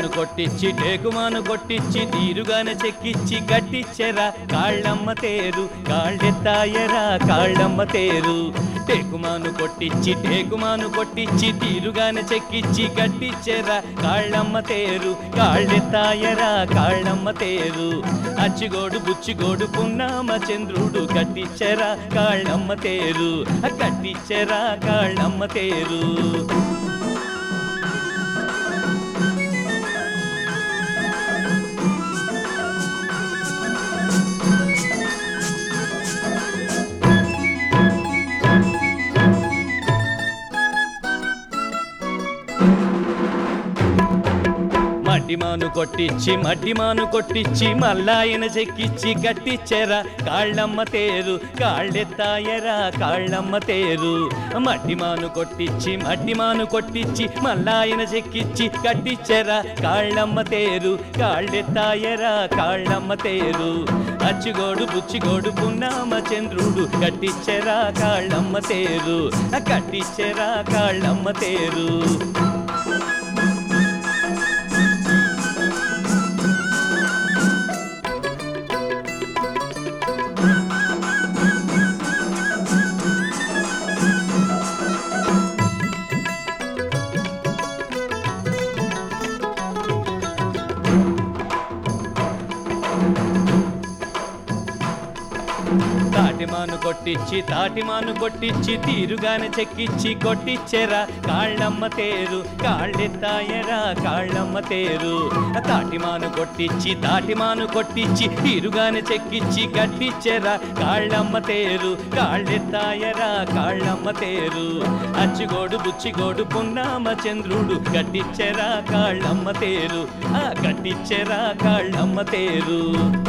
తాటిమాను కొట్టిచ్చి టేకుమాను కొట్టిచ్చి తీరుగానే చెక్కిచ్చి గట్టిచ్చెరా కాళ్ళమ్మ తేరు కాళ్ళెత్తాయరా కాళ్ళమ్మ తేరు టేకుమాను కొట్టిచ్చి టేకుమాను కొట్టిచ్చి తీరుగానే చెక్కిచ్చి గట్టిచ్చెరా కాళ్ళమ్మ తేరు కాళ్ళెత్తాయరా కాళ్ళమ్మ తేరు అచ్చిగోడు బుచ్చిగోడు పున్నామ చంద్రుడు కట్టిచ్చెరా కాళ్ళమ్మ తేరు కట్టిచ్చెరా కాళ్ళమ్మ తేరు మడ్డిమాను కొట్టిచ్చి మడ్డిమాను కొట్టిచ్చి మల్లాయన చెక్కిచ్చి గట్టిచ్చెరా కాళ్ళమ్మ తేరు కాళ్ళెత్తాయరా కాళ్ళమ్మ తేరు మడ్డిమాను కొట్టిచ్చి మడ్డిమాను కొట్టిచ్చి మల్లాయన చెక్కిచ్చి కట్టిచ్చెరా కాళ్ళమ్మ తేరు కాళ్ళెత్తాయరా కాళ్ళమ్మ తేరు అచ్చిగోడు బుచ్చిగోడు పున్నామ చంద్రుడు కట్టిచ్చెరా కాళ్ళమ్మ తేరు కట్టిచ్చెరా కాళ్ళమ్మ తేరు తాటిమాను కొట్టిచ్చి తాటిమాను కొట్టిచ్చి తీరుగానే చెక్కిచ్చి కొట్టిచ్చెరా కాళ్ళమ్మ తేరు కాళ్ళెత్తాయరా కాళ్ళమ్మ తేరు తాటిమాను కొట్టిచ్చి తాటిమాను కొట్టిచ్చి తీరుగానే చెక్కిచ్చి కట్టిచ్చెరా కాళ్ళమ్మ తేరు కాళ్ళెత్తాయరా కాళ్ళమ్మ తేరు అచ్చిగోడు బుచ్చిగోడు పున్నామ చంద్రుడు కట్టిచ్చెరా కాళ్ళమ్మ తేరు ఆ కట్టిచ్చెరా కాళ్ళమ్మ తేరు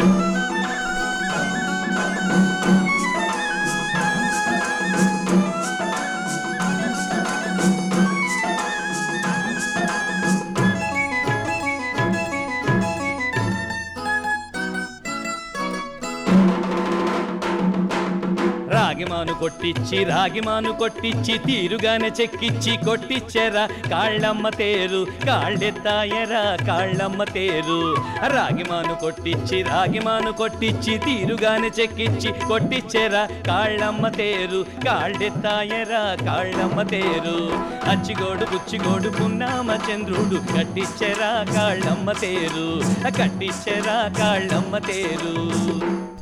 రాగిమాను కొట్టిచ్చి రాగిమాను కొట్టిచ్చి తీరుగానే చెక్కిచ్చి కొట్టిచ్చెరా కాళ్ళమ్మ తేరు కాళ్ళెత్తాయరా కాళ్ళమ్మ తేరు రాగిమాను కొట్టిచ్చి రాగిమాను కొట్టిచ్చి తీరుగానే చెక్కిచ్చి కొట్టిచ్చెరా కాళ్ళమ్మ తేరు కాళ్ళెత్తాయరా కాళ్ళమ్మ తేరు అచ్చిగోడు బుచ్చిగోడు పున్నామ చంద్రుడు కట్టిచ్చెరా కాళ్ళమ్మ తేరు కట్టిచ్చెరా కాళ్ళమ్మ తేరు